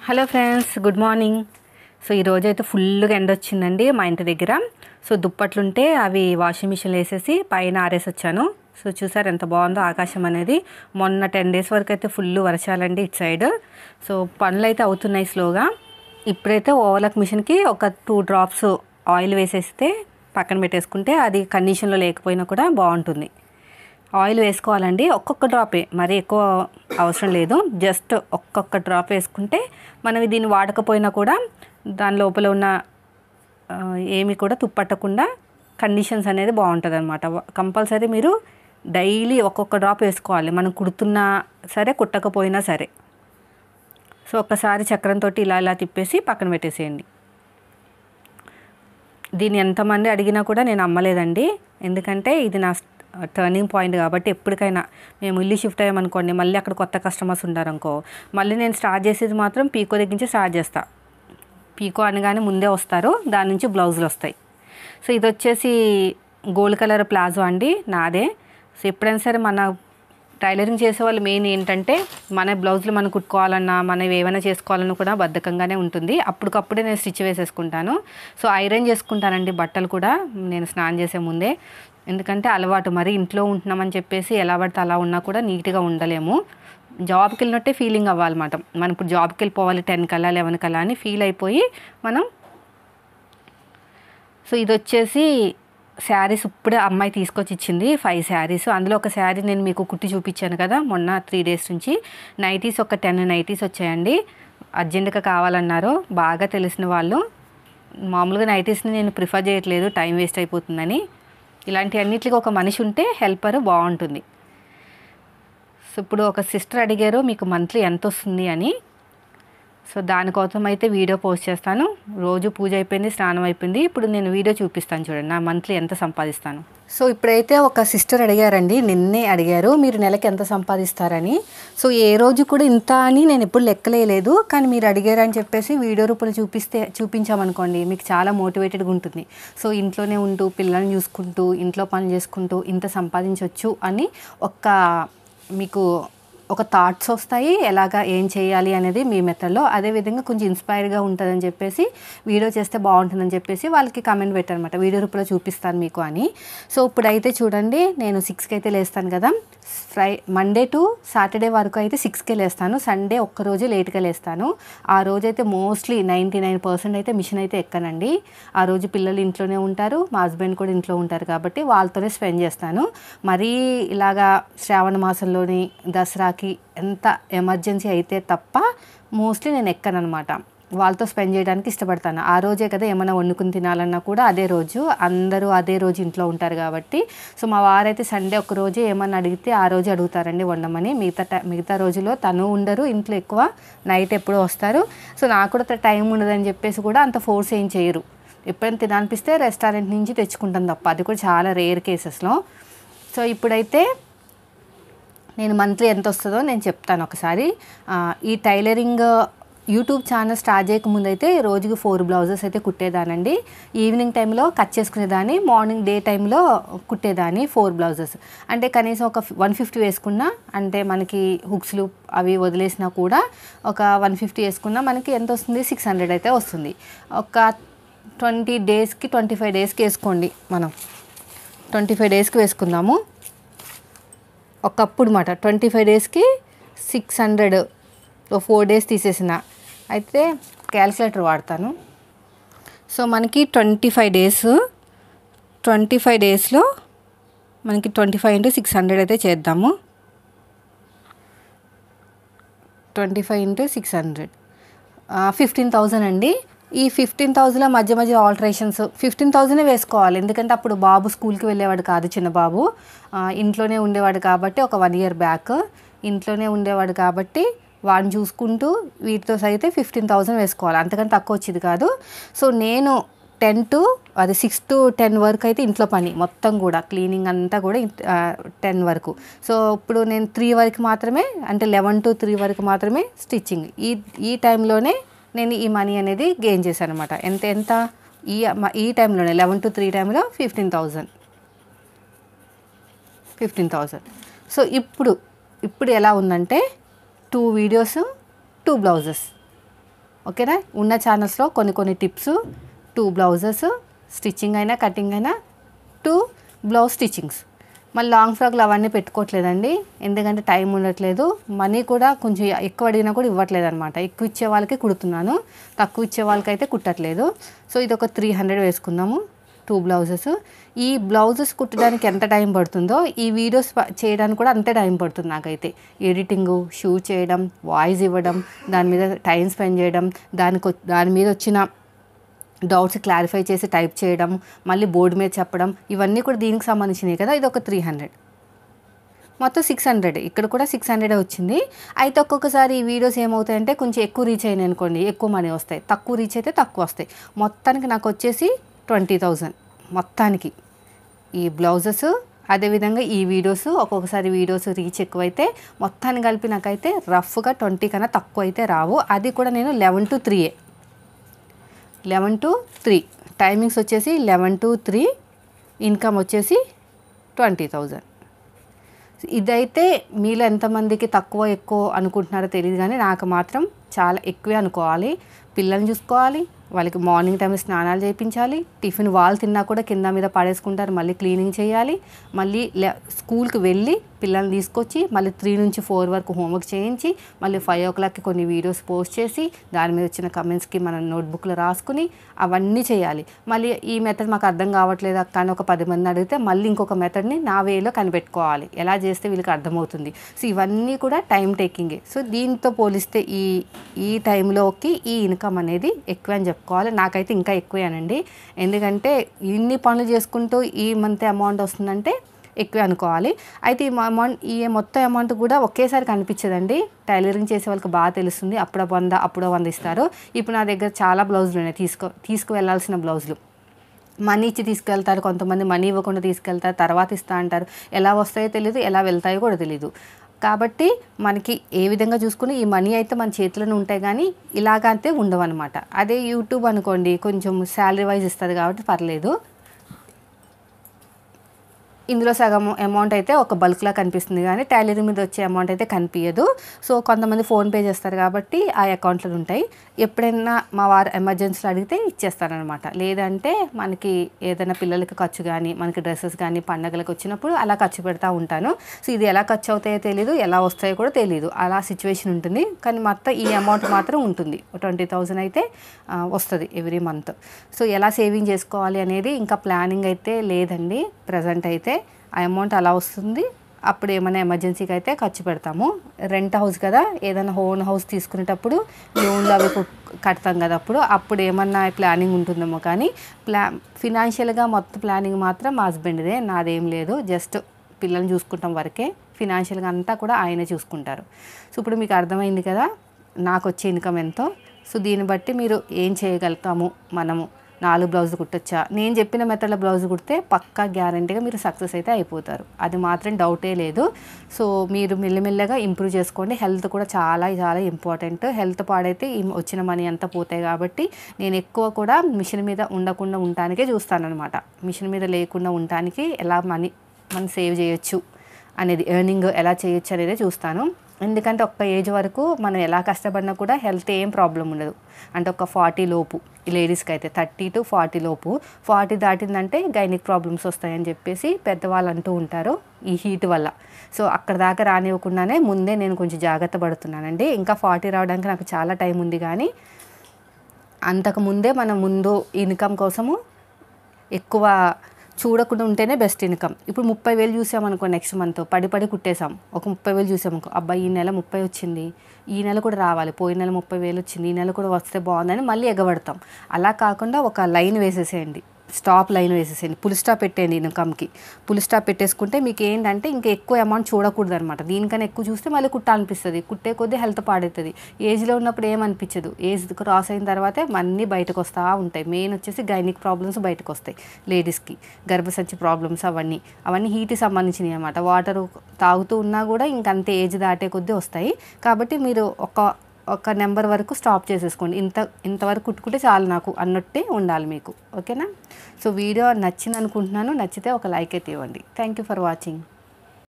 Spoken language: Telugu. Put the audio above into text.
hello friends good morning so ఈరోజు అయితే ఫుల్గా ఎండ వచ్చిందండి మా ఇంటి దగ్గర సో దుప్పట్లుంటే అవి వాషింగ్ మిషన్లో వేసేసి పైన ఆరేసి వచ్చాను సో చూసారు ఎంత బాగుందో ఆకాశం అనేది మొన్న టెన్ డేస్ వరకు అయితే ఫుల్ వర్షాలండి ఇటు సైడ్ సో పనులు అయితే అవుతున్నాయి స్లోగా ఇప్పుడైతే ఓవర్లాక్ మిషన్కి ఒక టూ డ్రాప్స్ ఆయిల్ వేసేస్తే పక్కన పెట్టేసుకుంటే అది కండిషన్లో లేకపోయినా కూడా బాగుంటుంది ఆయిల్ వేసుకోవాలండి ఒక్కొక్క డ్రాపే మరీ ఎక్కువ అవసరం లేదు జస్ట్ ఒక్కొక్క డ్రాప్ వేసుకుంటే మనం దీన్ని వాడకపోయినా కూడా దాని లోపల ఉన్న ఆ, ఏమి కూడా తుప్పట్టకుండా కండిషన్స్ అనేది బాగుంటుంది అనమాట కంపల్సరీ మీరు డైలీ ఒక్కొక్క డ్రాప్ వేసుకోవాలి మనం కుడుతున్నా సరే కుట్టకపోయినా సరే సో ఒక్కసారి చక్రంతో ఇలా ఇలా తిప్పేసి పక్కన పెట్టేసేయండి దీన్ని ఎంతమంది అడిగినా కూడా నేను అమ్మలేదండి ఎందుకంటే ఇది నా టర్నింగ్ పాయింట్ కాబట్టి ఎప్పటికైనా మేము ఇల్లు షిఫ్ట్ అయ్యామనుకోండి మళ్ళీ అక్కడ కొత్త కస్టమర్స్ ఉన్నారనుకో మళ్ళీ నేను స్టార్ట్ చేసేది మాత్రం పీకో దగ్గర నుంచి స్టార్ట్ చేస్తా పీకో అనగానే ముందే వస్తారు దాని నుంచి బ్లౌజులు వస్తాయి సో ఇది వచ్చేసి గోల్డ్ కలర్ ప్లాజో అండి నాదే సో ఎప్పుడైనా సరే మన టైలరింగ్ చేసే వాళ్ళు మెయిన్ ఏంటంటే మన బ్లౌజులు మనం కుట్టుకోవాలన్నా మనం ఏమైనా చేసుకోవాలన్నా కూడా బద్ధకంగానే ఉంటుంది అప్పటికప్పుడే నేను స్టిచ్ వేసేసుకుంటాను సో ఐరన్ చేసుకుంటానండి బట్టలు కూడా నేను స్నానం చేసే ముందే ఎందుకంటే అలవాటు మరి ఇంట్లో ఉంటున్నామని చెప్పేసి ఎలా పడితే అలా ఉన్నా కూడా నీట్గా ఉండలేము జాబ్కి వెళ్ళినట్టే ఫీలింగ్ అవ్వాలన్నమాట మనం ఇప్పుడు జాబ్కి వెళ్ళిపోవాలి టెన్ కల్లా లెవెన్ కల్లా అని ఫీల్ అయిపోయి మనం సో ఇది వచ్చేసి శారీస్ ఇప్పుడే అమ్మాయి తీసుకొచ్చి ఇచ్చింది ఫైవ్ శారీస్ అందులో ఒక శారీ నేను మీకు కుట్టి చూపించాను కదా మొన్న త్రీ డేస్ నుంచి నైటీస్ ఒక టెన్ నైటీస్ వచ్చాయండి అర్జెంటుగా కావాలన్నారు బాగా తెలిసిన వాళ్ళు మామూలుగా నైటీస్ని నేను ప్రిఫర్ చేయట్లేదు టైం వేస్ట్ అయిపోతుందని ఇలాంటి అన్నిటికీ ఒక మనిషి ఉంటే హెల్పర్ బాగుంటుంది సో ఇప్పుడు ఒక సిస్టర్ అడిగారు మీకు మంత్లీ ఎంత వస్తుంది అని సో దానికోసం అయితే వీడియో పోస్ట్ చేస్తాను రోజు పూజ అయిపోయింది స్నానం అయిపోయింది ఇప్పుడు నేను వీడియో చూపిస్తాను చూడండి నా మంత్లీ ఎంత సంపాదిస్తాను సో ఇప్పుడైతే ఒక సిస్టర్ అడిగారండి నిన్నే అడిగారు మీరు నెలకి ఎంత సంపాదిస్తారని సో ఏ రోజు కూడా ఇంత అని నేను ఎప్పుడు లెక్కలేదు కానీ మీరు అడిగారని చెప్పేసి వీడియో రూపంలో చూపిస్తే చూపించామనుకోండి మీకు చాలా మోటివేటెడ్గా ఉంటుంది సో ఇంట్లోనే ఉంటూ పిల్లల్ని చూసుకుంటూ ఇంట్లో పనులు చేసుకుంటూ ఇంత సంపాదించవచ్చు అని ఒక మీకు ఒక థాట్స్ వస్తాయి ఎలాగా ఏం చేయాలి అనేది మీ మెథడ్లో అదేవిధంగా కొంచెం ఇన్స్పైర్గా ఉంటుందని చెప్పేసి వీడియో చేస్తే బాగుంటుందని చెప్పేసి వాళ్ళకి కమెంట్ పెట్టారనమాట వీడియో రూపంలో చూపిస్తాను మీకు అని సో ఇప్పుడైతే చూడండి నేను సిక్స్కి అయితే లేస్తాను కదా ఫ్రై మండే టు సాటర్డే వరకు అయితే సిక్స్కే లేస్తాను సండే ఒక్కరోజు లేట్గా లేస్తాను ఆ రోజు అయితే మోస్ట్లీ నైంటీ నైన్ పర్సెంట్ అయితే మిషన్ అయితే ఎక్కనండి ఆ రోజు పిల్లలు ఇంట్లోనే ఉంటారు మా హస్బెండ్ కూడా ఇంట్లో ఉంటారు కాబట్టి వాళ్ళతోనే స్పెండ్ చేస్తాను మరీ ఇలాగా శ్రావణ మాసంలోని దసరాకి ఎంత ఎమర్జెన్సీ అయితే తప్ప మోస్ట్లీ నేను ఎక్కనమాట వాళ్ళతో స్పెండ్ చేయడానికి ఇష్టపడతాను ఆ రోజే కదా ఏమైనా వండుకుని తినాలన్నా కూడా అదే రోజు అందరూ అదే రోజు ఇంట్లో ఉంటారు కాబట్టి సో మా వారైతే సండే ఒక రోజే ఏమన్నా అడిగితే ఆ రోజు అడుగుతారండి వండమని మిగతా టై- మిగతా రోజులో తను ఉండరు ఇంట్లో ఎక్కువ నైట్ ఎప్పుడో వస్తారు సో నాకు కూడా టైం ఉండదని చెప్పేసి కూడా అంత ఫోర్స్ ఏం చేయరు ఎప్పుడైనా తినాలనిపిస్తే రెస్టారెంట్ నుంచి తెచ్చుకుంటాం తప్ప అది కూడా చాలా రేర్ కేసెస్లో సో ఇప్పుడైతే నేను మంత్లీ ఎంత వస్తుందో నేను చెప్తాను ఒకసారి ఆ, ఈ టైలరింగ్ యూట్యూబ్ ఛానల్ స్టార్ట్ చేయకముందు అయితే రోజుకి ఫోర్ బ్లౌజెస్ అయితే కుట్టేదానండి ఈవినింగ్ టైంలో కట్ చేసుకునేదాన్ని మార్నింగ్ డే టైంలో కుట్టేదాన్ని ఫోర్ బ్లౌజెస్ అంటే కనీసం ఒక వన్ ఫిఫ్టీ వేసుకున్నా అంటే మనకి హుక్స్లు అవి వదిలేసినా కూడా ఒక వన్ ఫిఫ్టీ వేసుకున్నా మనకి ఎంత వస్తుంది సిక్స్ హండ్రెడ్ అయితే వస్తుంది ఒక ట్వంటీ డేస్కి ట్వంటీ ఫైవ్ డేస్కి వేసుకోండి మనం ట్వంటీ ఫైవ్ డేస్కి వేసుకుందాము ఒకప్పుడు మాట ట్వంటీ ఫైవ్ డేస్కి సిక్స్ హండ్రెడ్ ఫోర్ డేస్ తీసేసిన అయితే క్యాల్కులేటర్ వాడతాను సో మనకి twenty five days twenty five డేస్లో మనకి twenty five into six hundred అయితే చేద్దాము twenty five into six hundred fifteen thousand అండి ఈ ఫిఫ్టీన్ థౌజండ్లో మధ్య మధ్య ఆల్టరేషన్స్ ఫిఫ్టీన్ థౌజండే వేసుకోవాలి ఎందుకంటే అప్పుడు బాబు స్కూల్కి వెళ్ళేవాడు కాదు చిన్న బాబు ఆ, ఇంట్లోనే ఉండేవాడు కాబట్టి ఒక వన్ ఇయర్ బ్యాక్ ఇంట్లోనే ఉండేవాడు కాబట్టి వాడిని చూసుకుంటూ వీటితో అయితే ఫిఫ్టీన్ థౌజండ్ వేసుకోవాలి అంతకంటే తక్కువ వచ్చేది కాదు సో నేను టెన్ టు అది సిక్స్ టు టెన్ వరకు అయితే ఇంట్లో పని మొత్తం కూడా క్లీనింగ్ అంతా కూడా టెన్ వరకు సో ఇప్పుడు నేను త్రీ వరకు మాత్రమే అంటే లెవెన్ టు త్రీ వరకు మాత్రమే స్టిచ్చింగ్ ఈ ఈ టైంలోనే నేను ఈ మనీ అనేది గెయిన్ చేశాను అనమాట ఎంత ఎంత ఈ ఈ టైంలోనే లెవెన్ టు త్రీ టైంలో fifteen thousand fifteen thousand so ఇప్పుడు ఇప్పుడు ఎలా ఉందంటే టూ వీడియోస్ టూ బ్లౌజెస్ ఓకేనా ఉన్న ఛానల్స్లో కొన్ని కొన్ని టిప్స్ టూ బ్లౌజెస్ స్టిచ్చింగ్ అయినా కటింగ్ అయినా టూ బ్లౌజ్ స్టిచ్చింగ్స్ మళ్ళీ లాంగ్ ఫ్రాక్లు అవన్నీ పెట్టుకోవట్లేదండి ఎందుకంటే టైం ఉండట్లేదు మనీ కూడా కొంచెం ఎక్కువ అడిగినా కూడా ఇవ్వట్లేదు అనమాట ఎక్కువ ఇచ్చే వాళ్ళకి కుడుతున్నాను తక్కువ ఇచ్చే వాళ్ళకైతే కుట్టట్లేదు సో ఇది ఒక త్రీ హండ్రెడ్ వేసుకుందాము టూ బ్లౌజెస్ ఈ బ్లౌజెస్ కుట్టడానికి ఎంత టైం పడుతుందో ఈ వీడియోస్ ప- చేయడానికి కూడా అంతే టైం పడుతుంది నాకైతే ఎడిటింగ్ షూట్ చేయడం వాయిస్ ఇవ్వడం దాని మీద టైం స్పెండ్ చేయడం దానికి వ- దాని మీద వచ్చిన డౌట్స్ క్లారిఫై చేసి టైప్ చేయడం మళ్ళీ బోర్డు మీద చెప్పడం ఇవన్నీ కూడా దీనికి సంబంధించినవి కదా ఇది ఒక త్రీ హండ్రెడ్ మొత్తం సిక్స్ హండ్రెడ్ ఇక్కడ కూడా సిక్స్ హండ్రెడ్ వచ్చింది అయితే ఒక్కొక్కసారి ఈ వీడియోస్ ఏమవుతాయంటే కొంచెం ఎక్కువ రీచ్ అయినాయి అనుకోండి ఎక్కువ మనీ వస్తాయి తక్కువ రీచ్ అయితే తక్కువ వస్తాయి మొత్తానికి నాకు వచ్చేసి ట్వంటీ థౌజండ్ మొత్తానికి ఈ బ్లౌజెస్ అదేవిధంగా ఈ వీడియోస్ ఒక్కొక్కసారి వీడియోస్ రీచ్ ఎక్కువైతే మొత్తాన్ని కలిపి నాకైతే రఫ్గా ట్వంటీ కన్నా తక్కువ అయితే రావు అది కూడా నేను లెవెన్ టు త్రీయే లెవెన్ టు త్రీ టైమింగ్స్ వచ్చేసి లెవెన్ టు త్రీ ఇన్కమ్ వచ్చేసి ట్వంటీ థౌజండ్ ఇదైతే మీలో ఎంతమందికి తక్కువ ఎక్కువ అనుకుంటున్నారో తెలియదు కానీ నాకు మాత్రం చాలా ఎక్కువే అనుకోవాలి పిల్లల్ని చూసుకోవాలి వాళ్ళకి మార్నింగ్ టైం స్నానాలు చేయించాలి టిఫిన్ వాళ్ళు తిన్నా కూడా కింద మీద పడేసుకుంటారు మళ్ళీ క్లీనింగ్ చేయాలి మళ్ళీ లే స్కూల్కి వెళ్ళి పిల్లల్ని తీసుకొచ్చి మళ్ళీ త్రీ నుంచి ఫోర్ వరకు హోంవర్క్ చేయించి మళ్ళీ ఫైవ్ ఓ క్లాక్కి కొన్ని వీడియోస్ పోస్ట్ చేసి దాని మీద వచ్చిన కమెంట్స్కి మనం నోట్బుక్లో రాసుకుని అవన్నీ చేయాలి మళ్ళీ ఈ మెథడ్ మాకు అర్థం కావట్లేదు అక్క అని ఒక పది మంది అడిగితే మళ్ళీ ఇంకొక మెథడ్ని నా వేలో కనిపెట్టుకోవాలి ఎలా చేస్తే వీళ్ళకి అర్థమవుతుంది సో ఇవన్నీ కూడా టైం టేకింగే సో దీంతో పోలిస్తే ఈ ఈ టైంలోకి ఈ ఇన్కమ్ అనేది ఎక్కువ అని చెప్పుకోవాలి నాకైతే ఇంకా ఎక్కువేనండి ఎందుకంటే ఇన్ని పనులు చేసుకుంటూ ఈ మంత్ అమౌంట్ వస్తుందంటే ఎక్కువే అనుకోవాలి అయితే ఈ అమౌంట్ ఈ మొత్తం అమౌంట్ కూడా ఒకేసారి కనిపించదండి టైలరింగ్ చేసే వాళ్ళకి బాగా తెలుస్తుంది అప్పుడో వంద అప్పుడో వంద ఇస్తారు ఇప్పుడు నా దగ్గర చాలా బ్లౌజులు ఉన్నాయి తీసుకో తీసుకువెళ్ళాల్సిన బ్లౌజులు మనీ ఇచ్చి తీసుకెళ్తారు కొంతమంది మనీ ఇవ్వకుండా తీసుకెళ్తారు తర్వాత ఇస్తా అంటారు ఎలా వస్తాయో తెలియదు ఎలా వెళ్తాయో కూడా తెలియదు కాబట్టి మనకి ఏ విధంగా చూసుకుని ఈ మనీ అయితే మన చేతిలోనే ఉంటాయి కానీ ఇలాగ అయితే ఉండవు అనమాట అదే యూట్యూబ్ అనుకోండి కొంచెం శాలరీ వైజ్ ఇస్తుంది కాబట్టి పర్లేదు ఇందులో సగం అమౌంట్ అయితే ఒక బల్క్లా కనిపిస్తుంది కానీ టైలరింగ్ మీద వచ్చే అమౌంట్ అయితే కనిపించదు సో కొంతమంది ఫోన్పే చేస్తారు కాబట్టి ఆ అకౌంట్లో ఉంటాయి ఎప్పుడైనా మా వారు ఎమర్జెన్సీలో అడిగితే ఇచ్చేస్తారనమాట లేదంటే మనకి ఏదైనా పిల్లలకి ఖర్చు కానీ మనకి డ్రెస్సెస్ కానీ పండగలకు వచ్చినప్పుడు అలా ఖర్చు పెడతా ఉంటాను సో ఇది ఎలా ఖర్చు అవుతాయో తెలియదు ఎలా వస్తాయో కూడా తెలియదు అలా సిచ్యువేషన్ ఉంటుంది కానీ మొత్తం ఈ అమౌంట్ మాత్రం ఉంటుంది ట్వంటీ థౌజండ్ అయితే ఆ, వస్తుంది ఎవ్రీ మంత్ సో ఎలా సేవింగ్ చేసుకోవాలి అనేది ఇంకా ప్లానింగ్ అయితే లేదండి ప్రజెంట్ అయితే ఆ అమౌంట్ అలా వస్తుంది అప్పుడు ఏమైనా ఎమర్జెన్సీకి అయితే ఖర్చు పెడతాము రెంట్ హౌస్ కదా ఏదైనా ఓన్ హౌస్ తీసుకునేటప్పుడు లోన్లు అవి కు- కడతాం కదా అప్పుడు అప్పుడు ఏమన్నా ప్లానింగ్ ఉంటుందేమో కానీ ప్లా ఫినాన్షియల్గా మొత్తం ప్లానింగ్ మాత్రం మా హస్బెండ్దే నాదేం లేదు జస్ట్ పిల్లల్ని చూసుకుంటాం వరకే ఫినాన్షియల్గా అంతా కూడా ఆయనే చూసుకుంటారు సో ఇప్పుడు మీకు అర్థమైంది కదా నాకు వచ్చే ఇన్కమ్ ఎంతో సో దీన్ని బట్టి మీరు ఏం చేయగలుగుతాము మనము నాలుగు బ్లౌజులు కుట్టొచ్చా నేను చెప్పిన మెథడ్లో బ్లౌజ్ కుడితే పక్కా గ్యారంటీగా మీరు సక్సెస్ అయితే అయిపోతారు అది మాత్రం డౌటే లేదు సో మీరు మెల్లమెల్లగా ఇంప్రూవ్ చేసుకోండి హెల్త్ కూడా చాలా చాలా ఇంపార్టెంట్ హెల్త్ పాడైతే ఈ వచ్చిన మనీ అంతా పోతాయి కాబట్టి నేను ఎక్కువ కూడా మిషన్ మీద ఉండకుండా ఉండటానికే చూస్తానన్నమాట మిషన్ మీద లేకుండా ఉండటానికి ఎలా మనీ మనం సేవ్ చేయొచ్చు అనేది ఎర్నింగ్ ఎలా చేయొచ్చు అనేది చూస్తాను ఎందుకంటే ఒక్క ఏజ్ వరకు మనం ఎలా కష్టపడినా కూడా హెల్త్ ఏం ప్రాబ్లం ఉండదు అంటే ఒక ఫార్టీ లోపు ఈ లేడీస్కి అయితే థర్టీ టు ఫార్టీ లోపు ఫార్టీ దాటిందంటే గైనిక్ ప్రాబ్లమ్స్ వస్తాయని చెప్పేసి పెద్దవాళ్ళు అంటూ ఉంటారు ఈ హీట్ వల్ల సో అక్కడ దాకా రానివ్వకుండానే ముందే నేను కొంచెం జాగ్రత్త పడుతున్నానండి ఇంకా ఫార్టీ రావడానికి నాకు చాలా టైం ఉంది కానీ అంతకు ముందే మనం ముందు ఇన్కమ్ కోసము ఎక్కువ చూడకుండా ఉంటేనే బెస్ట్ ఇన్కమ్ ఇప్పుడు ముప్పై వేలు చూసామనుకో నెక్స్ట్ మంత్ పడి పడి కుట్టేసాం ఒక ముప్పై వేలు చూసామనుకో అబ్బాయి ఈ నెల ముప్పై వచ్చింది ఈ నెల కూడా రావాలి పోయిన నెల ముప్పై వేలు వచ్చింది ఈ నెల కూడా వస్తే బాగుందని మళ్ళీ ఎగబడతాం అలా కాకుండా ఒక లైన్ వేసేసేయండి స్టాప్ లైన్ వేసేసేయండి పుల్ స్టాప్ పెట్టేయండి ఇన్కమ్కి పుల్ స్టాప్ పెట్టేసుకుంటే మీకు ఏంటంటే ఇంకా ఎక్కువ అమౌంట్ చూడకూడదు అనమాట దీనికన్నా ఎక్కువ చూస్తే మళ్ళీ కుట్టాలనిపిస్తుంది కుట్టే కొద్దీ హెల్త్ పాడవుతుంది ఏజ్లో ఉన్నప్పుడు ఏమనిపించదు ఏజ్ క్రాస్ అయిన తర్వాతే అన్నీ బయటకు వస్తూ ఉంటాయి మెయిన్ వచ్చేసి గైనిక్ ప్రాబ్లమ్స్ బయటకు వస్తాయి లేడీస్కి గర్భసంచి ప్రాబ్లమ్స్ అవన్నీ అవన్నీ హీట్కి సంబంధించినవి అనమాట వాటర్ తాగుతూ ఉన్నా కూడా ఇంకంతే ఏజ్ దాటే కొద్దీ వస్తాయి కాబట్టి మీరు ఒక ఒక నెంబర్ వరకు స్టాప్ చేసేసుకోండి ఇంత ఇంతవరకు కుట్టుకుంటే చాలు నాకు అన్నట్టే ఉండాలి మీకు ఓకేనా సో వీడియో నచ్చింది అనుకుంటున్నాను నచ్చితే ఒక లైక్ అయితే ఇవ్వండి థ్యాంక్ యూ ఫర్ వాచింగ్